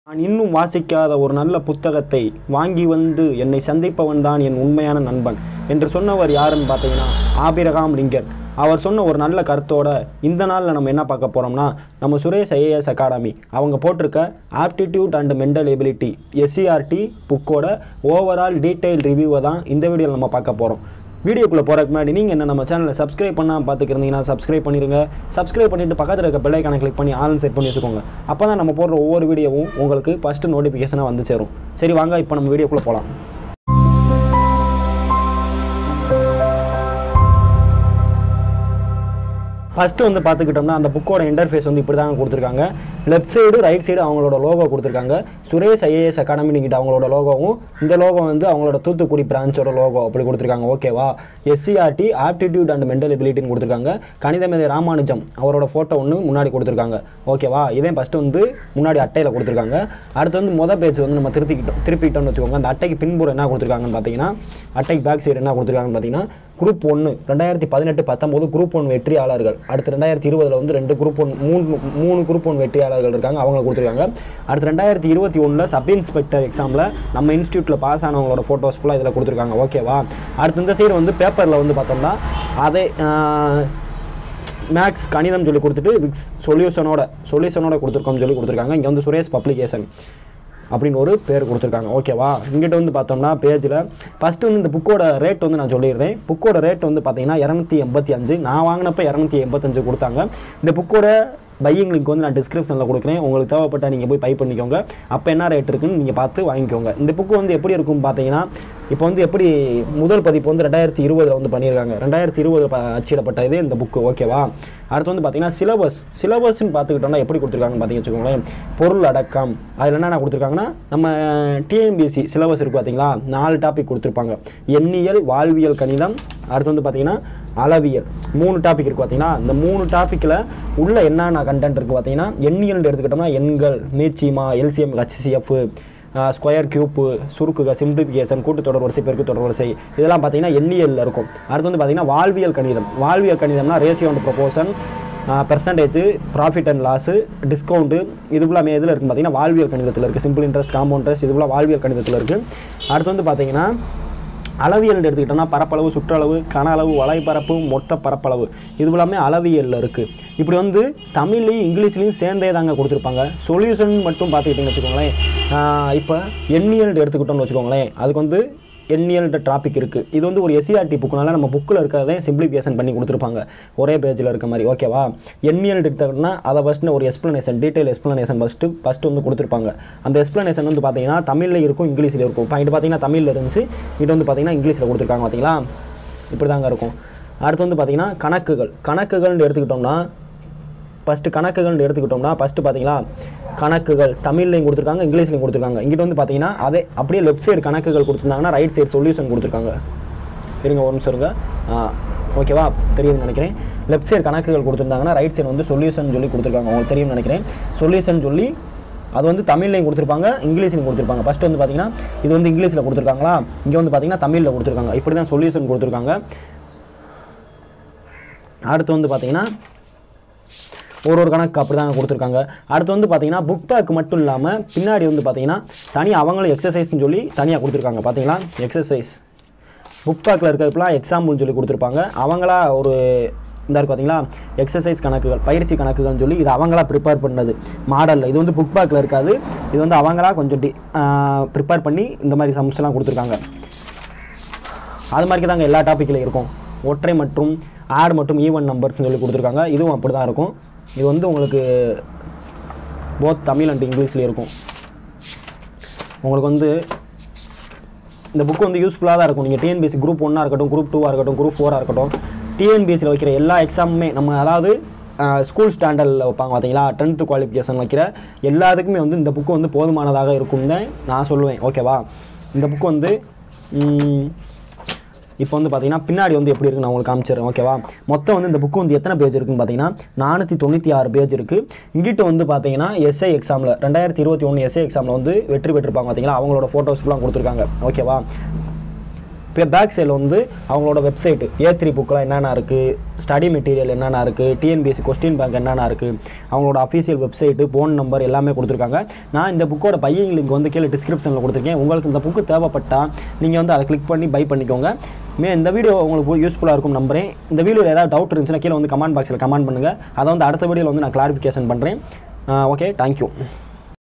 நான் இன்னும் வாசிக்காத ஒரு நல்ல புத்தகத்தை வாங்கி வந்து என்னை சந்திப்பவன் தான் என் உண்மையான நண்பன் என்று சொன்னவர் யாருன்னு பார்த்தீங்கன்னா ஆபிரகாம் லிங்கன் அவர் சொன்ன ஒரு நல்ல கருத்தோட இந்த நாளில் நம்ம என்ன பார்க்க போகிறோம்னா நம்ம சுரேஷ் ஐஏஎஸ் அகாடமி அவங்க போட்டிருக்க aptitude and mental ability SCRT புக்கோட ஓவரால் டீட்டெயில் ரிவ்யூவை தான் இந்த வீடியோவில் நம்ம பார்க்க போகிறோம் வீடியோக்குள்ளே போகிறதுக்கு முன்னாடி நீங்கள் என்ன நம்ம சேனலை சப்ஸ்கிரைப் பண்ணால் பார்த்துக்கிறீங்கன்னா சப்ஸ்கிரைப் பண்ணிடுங்க சப்ஸ்கிரைப் பண்ணிவிட்டு பக்கத்தில் இருக்க பெல் ஐக்கானை கிளிக் பண்ணி ஆல் செட் பண்ணி வச்சுக்கோங்க அப்போ தான் நம்ம போடுற ஒவ்வொரு வீடியோவும் உங்களுக்கு ஃபஸ்ட்டு நோட்டிஃபிகேஷனாக வந்து சேரும் சரி வாங்க இப்போ நம்ம வீடியோக்குள்ளே போகலாம் ஃபஸ்ட்டு வந்து பார்த்துக்கிட்டோம்னா அந்த புக்கோட இன்டர்ஃபேஸ் வந்து இப்படி தாங்க கொடுத்துருக்காங்க லெஃப்ட் சைடு ரைட் சைடு அவங்களோட லோகோ கொடுத்துருக்காங்க சுரேஷ் ஐஏஎஸ் அகாடமிக்கிட்ட அவங்களோட லோகோவும் இந்த லோகோ வந்து அவங்களோட தூத்துக்குடி பிரான்ச்சோட லோகோ அப்படி கொடுத்துருக்காங்க ஓகேவா எஸ்சிஆர்டி ஆப்டிடியூட் அண்ட் மென்டல் எபிலிட்டின்னு கொடுத்துருக்காங்க கணிதமேதை ராமானுஜம் அவரோட ஃபோட்டோ ஒன்று முன்னாடி கொடுத்துருக்காங்க ஓகேவா இதே ஃபஸ்ட்டு வந்து முன்னாடி அட்டையில் கொடுத்துருக்காங்க அடுத்து வந்து மொதல் பேஜ் வந்து நம்ம திருத்திக்கிட்டோம் திருப்பிட்டோம்னு வச்சுக்கோங்க அந்த அட்டைக்கு பின்புறம் என்ன கொடுத்துருக்காங்கன்னு பார்த்தீங்கன்னா அட்டைக்கு பேக் சைடு என்ன கொடுத்துருக்காங்கன்னு பார்த்தீங்கன்னா குரூப் ஒன்று ரெண்டாயிரத்தி பதினெட்டு பத்தொம்போது குரூப் ஒன் வெற்றியாளர்கள் அடுத்து ரெண்டாயிரத்தி இருபதில் வந்து ரெண்டு குரூப் ஒன் மூணு மூணு குரூப் ஒன் வெற்றியாளர்கள் இருக்காங்க அவங்க கொடுத்துருக்காங்க அடுத்து ரெண்டாயிரத்தி இருபத்தி ஒன்றில் சப் இன்ஸ்பெக்டர் எக்ஸாமில் நம்ம இன்ஸ்டியூட்டில் பாஸ் ஆனவங்களோட ஃபோட்டோஸ் ஃபுல்லாக இதில் கொடுத்துருக்காங்க ஓகேவா அடுத்து இந்த சைடு வந்து பேப்பரில் வந்து பார்த்தோம்னா அதே மேக்ஸ் கணிதம் சொல்லி கொடுத்துட்டு விக்ஸ் சொல்யூஷனோட சொல்யூஷனோட கொடுத்துருக்கோம்னு சொல்லி கொடுத்துருக்காங்க இங்கே வந்து சுரேஷ் பப்ளிகேஷன் அப்படின்னு ஒரு பேர் கொடுத்துருக்காங்க ஓகேவா இங்கிட்ட வந்து பார்த்தோம்னா பேஜில் ஃபஸ்ட்டு வந்து இந்த புக்கோட ரேட் வந்து நான் சொல்லிடுறேன் புக்கோட ரேட் வந்து பார்த்தீங்கன்னா இரநூத்தி எண்பத்தி அஞ்சு நான் வாங்கினப்ப இரநூத்தி எண்பத்தஞ்சு கொடுத்தாங்க இந்த புக்கோட பையிங் லிங்க் வந்து நான் டிஸ்கிரிப்ஷனில் கொடுக்குறேன் உங்களுக்கு தேவைப்பட்டால் நீங்கள் போய் பை பண்ணிக்கோங்க அப்போ என்ன ரேட் இருக்குன்னு நீங்கள் பார்த்து வாங்கிக்கோங்க இந்த புக்கு வந்து எப்படி இருக்கும் பார்த்தீங்கன்னா இப்போ வந்து எப்படி முதல் பதிப்பு வந்து ரெண்டாயிரத்தி இருபதில் வந்து பண்ணியிருக்காங்க ரெண்டாயிரத்தி இருபது அச்சிடப்பட்ட இதே இந்த புக்கு ஓகேவா அடுத்து வந்து பார்த்தீங்கன்னா சிலபஸ் சிலபஸ்ன்னு பார்த்துக்கிட்டோம்னா எப்படி கொடுத்துருக்காங்கன்னு பார்த்தீங்கன்னு வச்சுக்கோங்களேன் பொருள் அடக்கம் அதில் என்னென்ன கொடுத்துருக்காங்கன்னா நம்ம டிஎன்பிஎஸ்சி சிலபஸ் இருக்குது பார்த்தீங்களா நாலு டாபிக் கொடுத்துருப்பாங்க எண்ணியல் வாழ்வியல் கணிதம் அடுத்து வந்து பார்த்தீங்கன்னா அளவியல் மூணு டாபிக் இருக்குது பார்த்தீங்கன்னா இந்த மூணு டாப்பிக்கில் உள்ள என்னென்ன கண்டென்ட் இருக்குது பார்த்தீங்கன்னா எண்ணியல் எடுத்துக்கிட்டோம்னா எண்கள் மீச்சிமா எல்சிஎம் ஹச்சிஎஃப் ஸ்கொயர் கியூப்பு சுருக்குக சிம்பிளிஃபிகேஷன் கூட்டுத்தொடர் வரிசை பெருக்கு தொடர் வரிசை இதெல்லாம் பார்த்தீங்கன்னா எண்ணியலில் இருக்கும் அடுத்து வந்து பார்த்தீங்கன்னா வாழ்வியல் கணிதம் வாழ்வியல் கணிதம்னா ratio and proportion percentage profit and loss discount இதுக்குள்ளாமே எதில் இருக்குது பார்த்தீங்கன்னா வாழ்வியல் கணிதத்தில் இருக்குது சிம்பிள் இன்ட்ரெஸ்ட் காம்பவுண்ட் இன்ட்ரெஸ்ட் இதுக்குள்ள வாழ்வியல் கணிதத்தில் இருக்குது அடுத்து வந்து பார்த்தீங்கன்னா அளவியல் எடுத்துக்கிட்டோம்னா பரப்பளவு சுற்றளவு கன அளவு வலைப்பரப்பு மொத்த பரப்பளவு இது எல்லாமே அளவியலில் இருக்குது இப்படி வந்து தமிழ்லையும் இங்கிலீஷ்லையும் சேர்ந்தே தாங்க கொடுத்துருப்பாங்க சொல்யூஷன் மட்டும் பார்த்துக்கிட்டிங்கன்னு வச்சுக்கோங்களேன் இப்போ எண்ணியல் எடுத்துக்கிட்டோம்னு வச்சுக்கோங்களேன் அதுக்கு வந்து எண்ணியல்ன்ற டாபிக் இருக்குது இது வந்து ஒரு எஸ்சிஆர்டி புக்குனால நம்ம புக்கில் இருக்கிறதே சிம்பிளிஃபிகேஷன் பண்ணி கொடுத்துருப்பாங்க ஒரே பேஜில் இருக்க மாதிரி ஓகேவா எண்ணியல் எடுத்துக்கிட்டோம்னா அதை ஃபஸ்ட்டு ஒரு explanation detail explanation first first வந்து கொடுத்துருப்பாங்க அந்த எக்ஸ்ப்ளனேஷன் வந்து பார்த்தீங்கன்னா தமிழில் இருக்கும் இங்கிலீஷில் இருக்கும் இப்போ இங்கிட்ட பார்த்தீங்கன்னா தமிழில் இருந்துச்சு இது வந்து பார்த்தீங்கன்னா இங்கிலீஷில் கொடுத்துருக்காங்க பார்த்தீங்களா இப்படி தாங்க இருக்கும் அடுத்து வந்து பார்த்தீங்கன்னா கணக்குகள் கணக்குகள்னு எடுத்துக்கிட்டோம்னா ஃபஸ்ட்டு கணக்குகள்னு எடுத்துக்கிட்டோம்னா ஃபஸ்ட்டு பார்த்தீங்களா கணக்குகள் தமிழ்லையும் கொடுத்துருக்காங்க இங்கிலீஷ்லையும் கொடுத்துருக்காங்க இங்கிட்ட வந்து பார்த்தீங்கன்னா அதே அப்படியே லெஃப்ட் சைடு கணக்குகள் கொடுத்துருந்தாங்கன்னா ரைட் சைடு சொல்யூஷன் கொடுத்துருக்காங்க இருங்க ஒரு நிமிஷம் இருங்க ஓகேவா தெரியுதுன்னு நினைக்கிறேன் லெஃப்ட் சைடு கணக்குகள் கொடுத்துருந்தாங்கன்னா ரைட் சைடு வந்து சொல்யூஷன் சொல்லி கொடுத்துருக்காங்க உங்களுக்கு தெரியும்னு நினைக்கிறேன் சொல்யூஷன் சொல்லி அது வந்து தமிழ்லையும் கொடுத்துருப்பாங்க இங்கிலீஷ்லையும் கொடுத்துருப்பாங்க ஃபஸ்ட்டு வந்து பார்த்தீங்கன்னா இது வந்து இங்கிலீஷில் கொடுத்துருக்காங்களா இங்கே வந்து பார்த்தீங்கன்னா தமிழில் கொடுத்துருக்காங்க இப்படி தான் சொல்யூஷன் கொடுத்துருக்காங்க அடுத்து வந்து பார்த்தீங்கன்னா ஒரு ஒரு கணக்கு அப்படி தான் கொடுத்துருக்காங்க அடுத்து வந்து பார்த்தீங்கன்னா புக் பேக் மட்டும் இல்லாமல் பின்னாடி வந்து பார்த்தீங்கன்னா தனியாக அவங்களும் எக்ஸசைஸ்னு சொல்லி தனியாக கொடுத்துருக்காங்க பார்த்தீங்களா எக்ஸசைஸ் புக் பேக்கில் இருக்கிறதுக்குலாம் எக்ஸாம்பிள்னு சொல்லி கொடுத்துருப்பாங்க அவங்களா ஒரு இந்த இருக்கு பார்த்தீங்களா எக்ஸசைஸ் கணக்குகள் பயிற்சி கணக்குகள்னு சொல்லி இது அவங்களா ப்ரிப்பேர் பண்ணது மாடலில் இது வந்து புக் பேக்கில் இருக்காது இது வந்து அவங்களா கொஞ்சம் டி ப்ரிப்பேர் பண்ணி இந்த மாதிரி சம்ஸ்லாம் கொடுத்துருக்காங்க அது மாதிரி தாங்க எல்லா டாப்பிக்லையும் இருக்கும் ஒற்றை மற்றும் ஆட் மற்றும் ஈவன் நம்பர்ஸ்னு சொல்லி கொடுத்துருக்காங்க இதுவும் அப்படி தான் இருக்கும் இது வந்து உங்களுக்கு போத் தமிழ் அண்ட் இங்கிலீஷ்லேயும் இருக்கும் உங்களுக்கு வந்து இந்த புக் வந்து யூஸ்ஃபுல்லாக தான் இருக்கும் நீங்கள் டிஎன்பிஎஸ்சி குரூப் ஒன்னாக இருக்கட்டும் குரூப் டூவாக இருக்கட்டும் குரூப் ஃபோராக இருக்கட்டும் டிஎன்பிஎஸ்சியில் வைக்கிற எல்லா எக்ஸாமுமே நம்ம அதாவது ஸ்கூல் ஸ்டாண்டர்டில் வைப்பாங்க பார்த்தீங்களா டென்த்து குவாலிஃபிகேஷன் வைக்கிற எல்லாத்துக்குமே வந்து இந்த புக்கு வந்து போதுமானதாக இருக்கும் தான் நான் சொல்லுவேன் ஓகேவா இந்த புக்கு வந்து இப்போ வந்து பார்த்தீங்கன்னா பின்னாடி வந்து எப்படி இருக்குன்னு நான் உங்களுக்கு காமிச்சிடுறேன் ஓகேவா மொத்தம் வந்து இந்த புக்கு வந்து எத்தனை பேஜ் இருக்குன்னு பார்த்தீங்கன்னா நானூற்றி தொண்ணூற்றி ஆறு பேஜ் இருக்குது இங்கிட்ட வந்து பார்த்தீங்கன்னா எஸ்ஐ எக்ஸாமில் ரெண்டாயிரத்தி இருபத்தி ஒன்று எஸ்ஐ எக்ஸாமில் வந்து வெற்றி பெற்றிருப்பாங்க பார்த்தீங்களா அவங்களோட ஃபோட்டோஸ்லாம் கொடுத்துருக்காங்க ஓகேவா இப்போ பேக் சைடில் வந்து அவங்களோட வெப்சைட்டு ஏ த்ரீ புக்கெலாம் என்னென்ன இருக்குது ஸ்டடி மெட்டீரியல் என்னென்ன இருக்குது டிஎன்பிஎஸ்சி கொஸ்டின் பேங்க் என்னென்ன இருக்குது அவங்களோட அஃபீஷியல் வெப்சைட்டு ஃபோன் நம்பர் எல்லாமே கொடுத்துருக்காங்க நான் இந்த புக்கோட பையிங் லிங்க் வந்து கீழே டிஸ்கிரிப்ஷனில் கொடுத்துருக்கேன் உங்களுக்கு இந்த புக்கு தேவைப்பட்டால் நீங்கள் வந்து அதை கிளிக் பண்ணி பை பண்ணிக்கோங்க மே இந்த வீடியோ உங்களுக்கு யூஸ்ஃபுல்லாக இருக்கும் நம்புறேன் இந்த வீடியோவில் ஏதாவது டவுட் இருந்துச்சுன்னா கீழே வந்து கமெண்ட் பாக்ஸில் கமெண்ட் பண்ணுங்கள் அதை வந்து அடுத்த வீடியோவில் வந்து நான் கிளாரிஃபிகேஷன் பண்ணுறேன் ஓகே தேங்க்யூ